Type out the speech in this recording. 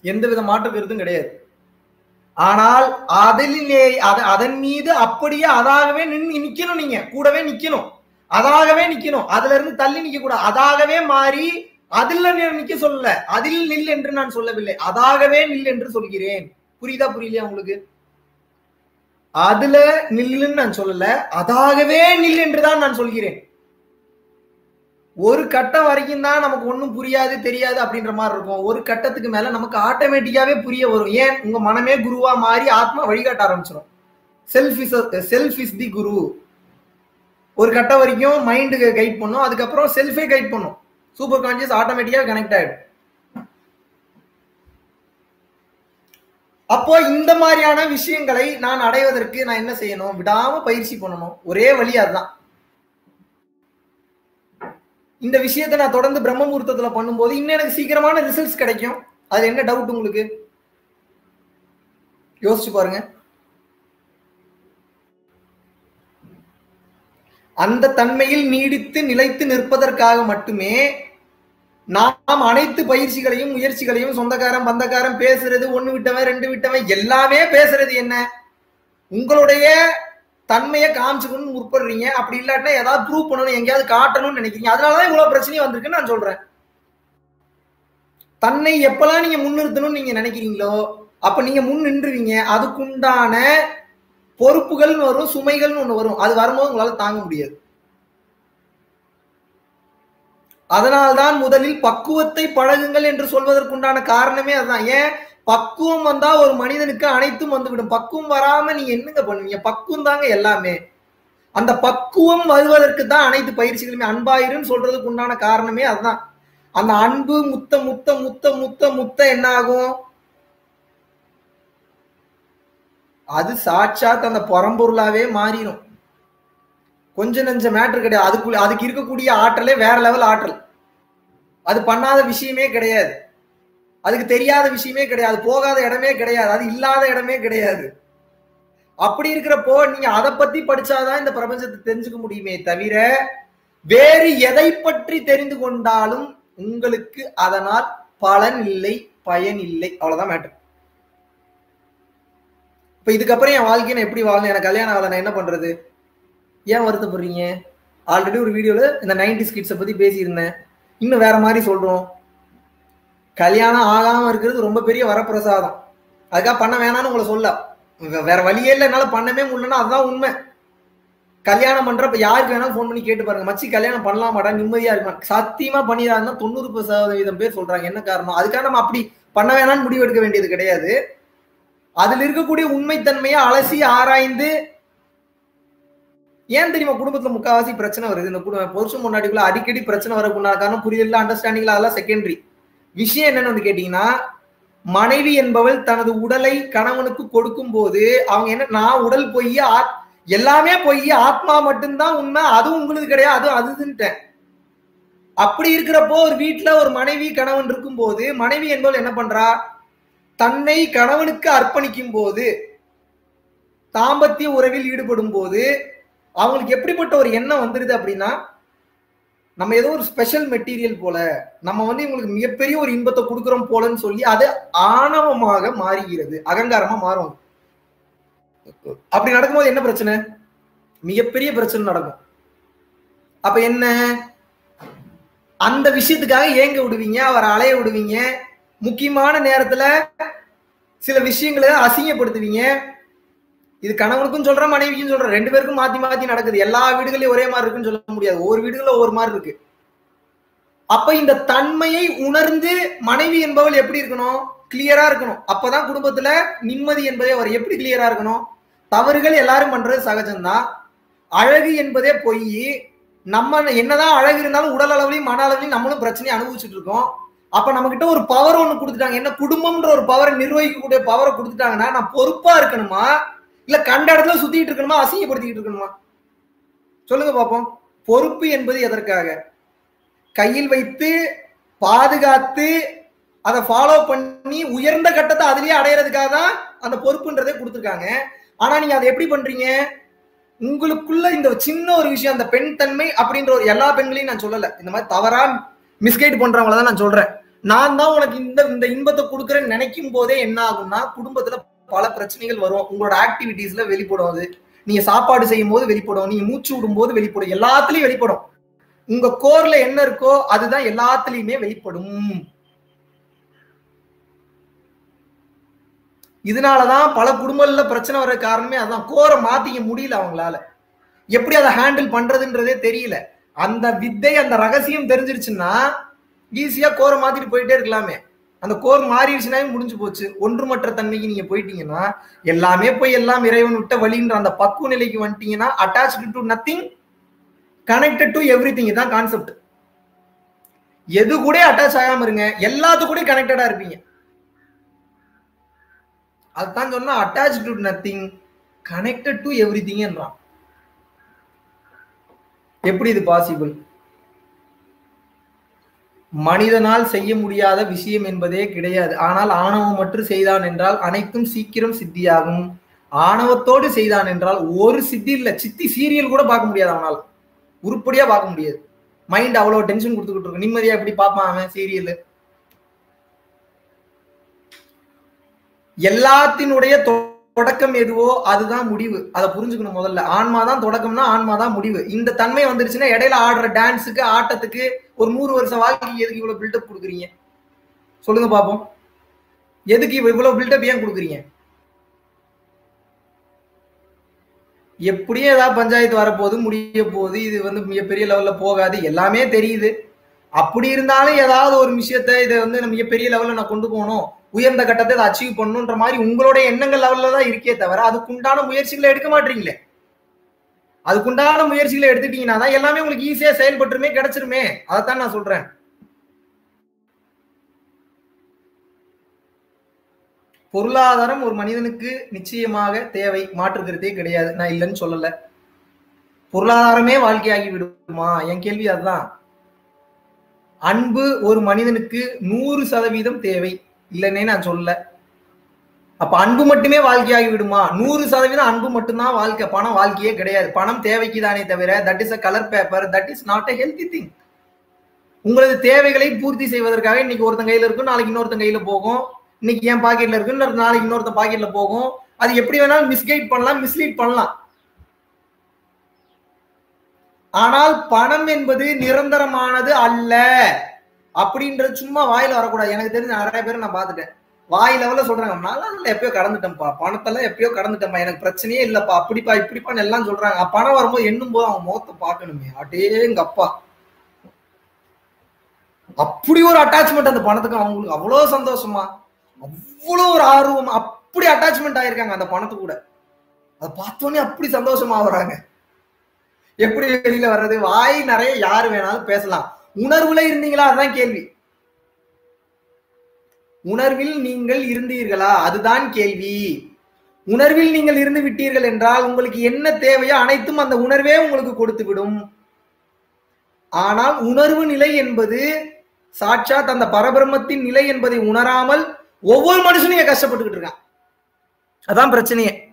எந்த வித மாற்று கருத்தும் கிடையாது ஆனால் அதிலே அத- அதன் மீது அப்படியே அதாகவே நின்னு நிக்கணும் நீங்க கூடவே நிக்கணும் அதாகவே நிக்கணும் அதுல இருந்து தள்ளி நிக்க கூடாது அதாகவே மாறி அதில் நான் நிக்க சொல்லல அதில் நில் என்று நான் சொல்லவில்லை அதாகவே நில் என்று சொல்கிறேன் புரியுதா புரியலையா உங்களுக்கு அதுல நில்லுன்னு நான் சொல்லல அதாகவே நில் என்றுதான் நான் சொல்கிறேன் ஒரு கட்டம் வரைக்கும் தான் நமக்கு ஒன்றும் புரியாது தெரியாது அப்படின்ற மாதிரி இருக்கும் ஒரு கட்டத்துக்கு மேல நமக்கு ஆட்டோமேட்டிக்காவே புரிய வரும் ஏன் உங்க மனமே குருவா மாறி ஆத்மா வழிகாட்ட ஆரம்பிச்சிடும் self is self is the guru ஒரு கட்டம் வரைக்கும் மைண்டுக்கு கைட் பண்ணும் அதுக்கப்புறம் செல்ஃபே கைட் பண்ணும் சூப்பர் கான்சியஸ் ஆட்டோமேட்டிக்கா கனெக்ட் ஆயிடும் அப்போ இந்த மாதிரியான விஷயங்களை நான் அடைவதற்கு நான் என்ன செய்யணும் விடாம பயிற்சி பண்ணணும் ஒரே வழி அதுதான் இந்த விஷயத்தை நான் தொடர்ந்து பிரம்ம முகூர்த்தத்துல பண்ணும்போது இன்னும் எனக்கு சீக்கிரமான ரிசல்ட்ஸ் கிடைக்கும் அது என்ன டவுட் உங்களுக்கு யோசிச்சு பாருங்க அந்த தன்மையில் நீடித்து நிலைத்து நிற்பதற்காக மட்டுமே நாம் அனைத்து பயிற்சிகளையும் முயற்சிகளையும் சொந்தக்காரன் பந்தக்காரன் பேசுறது ஒண்ணு விட்டவன் ரெண்டு விட்டவன் எல்லாமே பேசுறது என்ன உங்களுடைய தன்மையை காமிச்சுக்கணும்னு முற்படுறீங்க அப்படி இல்லாட்டினா ஏதாவது ப்ரூவ் பண்ணணும் எங்கேயாவது காட்டணும்னு நினைக்கிறீங்க அதனாலதான் இவ்வளவு பிரச்சனையும் வந்திருக்குன்னு நான் சொல்றேன் தன்னை எப்பெல்லாம் நீங்க முன்னிறுத்தணும்னு நீங்க நினைக்கிறீங்களோ அப்ப நீங்க முன் நின்றுவீங்க அதுக்குண்டான பொறுப்புகள்னு வரும் சுமைகள்னு ஒண்ணு வரும் அது வரும்போது உங்களால தாங்க முடியாது அதனால்தான் முதலில் பக்குவத்தை பழகுங்கள் என்று சொல்வதற்குண்டான காரணமே அதுதான் ஏன் பக்குவம் வந்தா ஒரு மனிதனுக்கு அனைத்தும் வந்துவிடும் பக்குவம் வராம நீங்க என்னங்க பண்ணுவீங்க பக்குவம் தாங்க எல்லாமே அந்த பக்குவம் வருவதற்கு தான் அனைத்து பயிற்சிகளுமே அன்பாயிருன்னு சொல்றதுக்கு உண்டான காரணமே அதுதான் அந்த அன்பு முத்த முத்த முத்த முத்த முத்த என்ன ஆகும் அது சாட்சாத் அந்த பரம்பொருளாவே மாறிடும் கொஞ்ச நெஞ்ச மேட்ரு கிடையாது அதுக்குள்ள அதுக்கு இருக்கக்கூடிய ஆற்றலே வேற லெவல் ஆற்றல் அது பண்ணாத விஷயமே கிடையாது அதுக்கு தெரியாத விஷயமே கிடையாது போகாத இடமே கிடையாது அது இல்லாத இடமே கிடையாது அப்படி இருக்கிறப்போ நீங்க அதை பத்தி படிச்சாதான் இந்த பிரபஞ்சத்தை தெரிஞ்சுக்க முடியுமே தவிர வேறு எதை பற்றி தெரிந்து கொண்டாலும் உங்களுக்கு அதனால் பலன் இல்லை பயன் இல்லை அவ்வளவுதான் மேட்டர் இப்ப இதுக்கப்புறம் என் வாழ்க்கையை நான் எப்படி வாழணும் எனக்கு கல்யாணம் ஆகல நான் என்ன பண்றது ஏன் வருத்தப்படுறீங்க ஆல்ரெடி ஒரு வீடியோல இந்த நைன்டி ஸ்கிட்ஸை பத்தி பேசியிருந்தேன் இன்னும் வேற மாதிரி சொல்றோம் கல்யாணம் ஆகாம இருக்கிறது ரொம்ப பெரிய வரப்பிரசாதம் அதுக்காக பண்ண வேணாம்னு உங்களை சொல்ல வே- வேற வழியே இல்லை என்னால பண்ணவே முடியலன்னா அதுதான் உண்மை கல்யாணம் பண்றப்ப யாருக்கு வேணாலும் ஃபோன் பண்ணி கேட்டு பாருங்க மச்சி கல்யாணம் பண்ணலாமாடா நிம்மதியா இருப்பான் சத்தியமா பண்ணிடாருன்னா தொண்ணூறு சதவீதம் பேர் சொல்றாங்க என்ன காரணம் அதுக்காக நம்ம அப்படி பண்ண வேணாம்னு முடிவு எடுக்க வேண்டியது கிடையாது அதுல இருக்கக்கூடிய உண்மைத்தன்மையை அலசி ஆராய்ந்து ஏன் தெரியுமா குடும்பத்துல முக்காவாசி பிரச்சனை வருது இந்த குடும்ப புருஷன் முன்னாடிக்குள்ள அடிக்கடி பிரச்சனை வரக்குண்டான காரணம் புரியல அண்டர்ஸ்டாண்டிங்ல அதெல்லாம் செகண்டரி விஷயம் என்னன்னு வந்து கேட்டீங்கன்னா மனைவி என்பவள் தனது உடலை கணவனுக்கு கொடுக்கும் போது அவங்க என்ன நான் உடல் பொய் ஆத்- எல்லாமே பொய் ஆத்மா மட்டும்தான் உண்மை அதுவும் உங்களுக்கு கிடையாது அதுவும் அதுன்ட்டேன் அப்படி இருக்கிறப்போ ஒரு வீட்டுல ஒரு மனைவி கணவன் இருக்கும்போது மனைவி என்பவள் என்ன பண்றா தன்னை கணவனுக்கு அர்ப்பணிக்கும் போது தாம்பத்திய உறவில் ஈடுபடும் போது அவங்களுக்கு எப்படிப்பட்ட ஒரு எண்ணம் வந்துருது அப்படின்னா நம்ம ஏதோ ஒரு ஸ்பெஷல் மெட்டீரியல் போல நம்ம வந்து இவங்களுக்கு மிகப்பெரிய ஒரு இன்பத்தை கொடுக்குறோம் போலன்னு சொல்லி அது ஆணவமாக மாறுகிறது அகங்காரமா மாறும் அப்படி நடக்கும்போது என்ன பிரச்சனை மிகப்பெரிய பிரச்சனை நடக்கும் அப்ப என்ன அந்த விஷயத்துக்காக ஏங்க விடுவீங்க அவரை அலைய விடுவீங்க முக்கியமான நேரத்துல சில விஷயங்களை அசிங்கப்படுத்துவீங்க இது கணவனுக்கும் சொல்றேன் மனைவிக்கும் சொல்றேன் ரெண்டு பேருக்கும் மாத்தி மாத்தி நடக்குது எல்லா வீடுகளையும் ஒரே மாதிரி இருக்குன்னு சொல்ல முடியாது ஒவ்வொரு வீடுகளில் ஒவ்வொரு மாதிரி இருக்கு அப்ப இந்த தன்மையை உணர்ந்து மனைவி என்பவள் எப்படி இருக்கணும் கிளியரா இருக்கணும் அப்பதான் குடும்பத்துல நிம்மதி என்பதே வரும் எப்படி கிளியரா இருக்கணும் தவறுகள் எல்லாரும் பண்றது சகஜம்தான் அழகு என்பதே பொய் நம்ம என்னதான் அழகு இருந்தாலும் உடல் அளவுலையும் மன அளவுலையும் நம்மளும் பிரச்சனையை அனுபவிச்சுட்டு இருக்கோம் அப்ப நம்ம கிட்ட ஒரு பவர் ஒண்ணு கொடுத்துட்டாங்க என்ன குடும்பம்ன்ற ஒரு பவரை நிர்வகிக்கக்கூடிய பவரை கொடுத்துட்டாங்கன்னா நான் பொறுப்பா இருக்கணுமா இல்ல கண்ட இடத்துல சுத்திட்டு இருக்கணுமா அசிங்கப்படுத்திக்கிட்டு இருக்கணுமா சொல்லுங்க பாப்போம் பொறுப்பு என்பது எதற்காக கையில் வைத்து பாதுகாத்து அதை ஃபாலோ பண்ணி உயர்ந்த கட்டத்தை அதுலயே அடையிறதுக்காக தான் அந்த பொறுப்புன்றதே கொடுத்துருக்காங்க ஆனா நீங்க அதை எப்படி பண்றீங்க உங்களுக்குள்ள இந்த சின்ன ஒரு விஷயம் அந்த பெண் தன்மை அப்படின்ற ஒரு எல்லா பெண்களையும் நான் சொல்லல இந்த மாதிரி தவறா மிஸ்கைட் பண்றவங்கள தான் நான் சொல்றேன் நான் தான் உனக்கு இந்த இந்த இன்பத்தை கொடுக்குறேன்னு நினைக்கும் போதே என்ன ஆகும்னா குடும்பத்துல பல பிரச்சனைகள் வரும் உங்களோட ஆக்டிவிட்டீஸ்ல வெளிப்படும் அது நீங்க சாப்பாடு செய்யும் போது வெளிப்படும் நீங்க மூச்சு விடும் போது வெளிப்படும் எல்லாத்துலயும் வெளிப்படும் உங்க கோர்ல என்ன இருக்கோ அதுதான் எல்லாத்துலயுமே வெளிப்படும் இதனாலதான் பல குடும்பங்கள்ல பிரச்சனை வர காரணமே அதான் கோரை மாத்திக்க முடியல அவங்களால எப்படி அதை ஹேண்டில் பண்றதுன்றதே தெரியல அந்த வித்தை அந்த ரகசியம் தெரிஞ்சிருச்சுன்னா ஈஸியா கோரை மாத்திட்டு போயிட்டே இருக்கலாமே அந்த கோர் மாறிடுச்சுனாவே முடிஞ்சு போச்சு ஒன்றுமற்ற தன்மைக்கு நீங்க போயிட்டீங்கன்னா எல்லாமே போய் எல்லாம் இறைவன் விட்ட வழின்ற அந்த பக்குவ நிலைக்கு வந்துட்டீங்கன்னா attach to nothing connected to everything தான் கான்செப்ட் எது கூட அட்டாச் ஆகாம இருங்க எல்லாத்து கூட கனெக்டடா இருப்பீங்க அதுதான் சொன்னா attach to nothing connected to every திங்ன்றான் எப்படி இது பாசிபிள் மனிதனால் செய்ய முடியாத விஷயம் என்பதே கிடையாது ஆனால் ஆணவம் மட்டும் செய்தான் என்றால் அனைத்தும் சீக்கிரம் சித்தியாகும் ஆணவத்தோடு செய்தான் என்றால் ஒரு சித்தி இல்ல சித்தி சீரியல் கூட பார்க்க முடியாது அவனால் உருப்படியா பார்க்க முடியாது மைண்ட் அவ்வளவு டென்ஷன் கொடுத்துக்கிட்டு இருக்கு நிம்மதியா எப்படி பார்ப்பான் அவன் சீரியல் எல்லாத்தினுடைய தொடக்கம் எதுவோ அதுதான் முடிவு அதை புரிஞ்சுக்கணும் முதல்ல ஆன்மா தான் தொடக்கம்னா ஆன்மா தான் முடிவு இந்த தன்மை வந்துருச்சுன்னா இடையில ஆடுற டான்ஸுக்கு ஆட்டத்துக்கு ஒரு நூறு வருஷம் வாழ்க்கைக்கு எதுக்கு இவ்வளவு பில்டப் கொடுக்குறீங்க சொல்லுங்க பாப்போம் எதுக்கு இவ்வளவு பில்டப் ஏன் கொடுக்குறீங்க எப்படியும் ஏதாவது பஞ்சாயத்து வரப்போகுது முடிய போகுது இது வந்து மிகப்பெரிய லெவல்ல போகாது எல்லாமே தெரியுது அப்படி இருந்தாலும் ஏதாவது ஒரு விஷயத்த இதை வந்து மிகப்பெரிய லெவல்ல நான் கொண்டு போகணும் உயர்ந்த கட்டத்தை இதை அச்சீவ் பண்ணணுன்ற மாதிரி உங்களுடைய எண்ணங்கள் லெவல்ல தான் இருக்கே தவிர அதுக்குண்டான முயற்சிகளை எடுக்க மாட்டீங்களே அதுக்குண்டான முயற்சிகளை எடுத்துட்டீங்கன்னா தான் எல்லாமே உங்களுக்கு ஈஸியா செயல்பட்டுருமே கிடைச்சிருமே அதைத்தான் நான் சொல்றேன் பொருளாதாரம் ஒரு மனிதனுக்கு நிச்சயமாக தேவை மாற்றுக்கிறதே கிடையாது நான் இல்லைன்னு சொல்லல பொருளாதாரமே வாழ்க்கையாகி விடுமா என் கேள்வி அதுதான் அன்பு ஒரு மனிதனுக்கு நூறு சதவீதம் தேவை இல்லைன்னே நான் சொல்ல அப்ப அன்பு மட்டுமே வாழ்க்கையாகி விடுமா நூறு சதவீதம் அன்பு மட்டும்தான் வாழ்க்கை பணம் வாழ்க்கையே கிடையாது பணம் தேவைக்கு தானே தவிர that is a colour paper that is not a healthy thing உங்களது தேவைகளை பூர்த்தி செய்வதற்காக இன்னைக்கு ஒருத்தன் கையில இருக்கும் நாளைக்கு இன்னொருத்தன் கையில போகும் இன்னைக்கு என் பாக்கெட்ல இருக்கு நாளைக்கு இன்னொருத்தன் பாக்கெட்ல போகும் அது எப்படி வேணாலும் மிஸ்கைட் பண்ணலாம் மிஸ்லீட் பண்ணலாம் ஆனால் பணம் என்பது நிரந்தரமானது அல்ல அப்படின்றது சும்மா வாயில வரக்கூடாது எனக்கு தெரிஞ்ச நிறைய பேர் நான் பார்த்துட்டேன் வாய் லெவல்ல சொல்றாங்க நான் எப்பயோ கடந்துட்டேன்ப்பா பணத்தெல்லாம் எப்பயோ கடந்துட்டேன்ப்பா எனக்கு பிரச்சனையே இல்லப்பா அப்படிப்பா இப்படிப்பான்னு எல்லாம் சொல்றாங்க பணம் வரும்போது எண்ணும் போது அவங்க முகத்தை பார்க்கணுமே அடே எங்க அப்பா அப்படி ஒரு அட்டாச்மெண்ட் அந்த பணத்துக்கு அவங்களுக்கு அவ்வளவு சந்தோஷமா அவ்வளவு ஒரு ஆர்வம் அப்படி அட்டாச்மெண்ட் ஆயிருக்காங்க அந்த பணத்து கூட அதை பார்த்தோன்னே அப்படி சந்தோஷமா வராங்க எப்படி வெளியில வர்றது வாய் நிறைய யாரு வேணாலும் பேசலாம் உணர்வுல இருந்தீங்களா அதுதான் கேள்வி உணர்வில் நீங்கள் இருந்தீர்களா அதுதான் கேள்வி உணர்வில் நீங்கள் இருந்து விட்டீர்கள் என்றால் உங்களுக்கு என்ன தேவையோ அனைத்தும் அந்த உணர்வே உங்களுக்கு கொடுத்து விடும் ஆனால் உணர்வு நிலை என்பது சாட்சாத் அந்த பரபிரம்மத்தின் நிலை என்பதை உணராமல் ஒவ்வொரு மனுஷனும் கஷ்டப்பட்டுக்கிட்டு இருக்கான் அதான் பிரச்சனையே